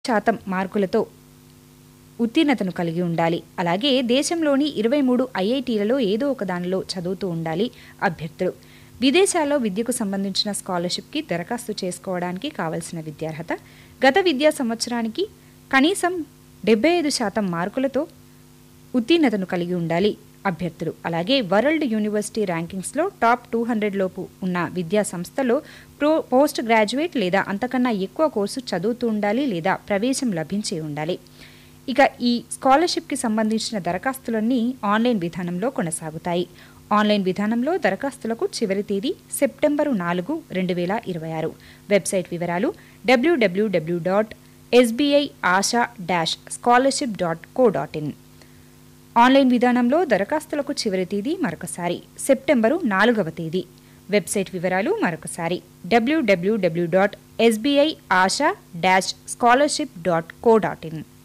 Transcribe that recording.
శాతం మార్కులతో ఉత్తీర్ణతను కలిగి ఉండాలి అలాగే దేశంలోని ఇరవై మూడు ఐఐటీలలో ఏదో ఒక దానిలో చదువుతూ ఉండాలి అభ్యర్థులు విదేశాల్లో విద్యకు సంబంధించిన స్కాలర్షిప్కి దరఖాస్తు చేసుకోవడానికి కావలసిన విద్యార్హత గత విద్యా సంవత్సరానికి కనీసం డెబ్బై ఐదు శాతం మార్కులతో ఉత్తీర్ణతను కలిగి ఉండాలి అభ్యర్థులు అలాగే వరల్డ్ యూనివర్సిటీ ర్యాంకింగ్స్లో టాప్ టూ హండ్రెడ్ లోపు ఉన్న విద్యా సంస్థలో ప్రో పోస్ట్ గ్రాడ్యుయేట్ లేదా అంతకన్నా ఎక్కువ కోర్సు చదువుతూ ఉండాలి లేదా ప్రవేశం లభించి ఉండాలి ఇక ఈ స్కాలర్షిప్కి సంబంధించిన దరఖాస్తులన్నీ ఆన్లైన్ విధానంలో కొనసాగుతాయి ఆన్లైన్ విధానంలో దరఖాస్తులకు చివరి తేదీ సెప్టెంబరు నాలుగు రెండు వేల ఇరవై ఆరు వెబ్సైట్ వివరాలు WWW dot SBI Asha dash scholarship dot co dot in online విధానంలో దరఖాస్తులకు చివరి తేదీ మరొకసారి సెప్టెంబరు నాలుగవ తేదీ వెబ్సైట్ వివరాలు మరొకసారి WWW dot SBI Asha dash scholarship dot co dot in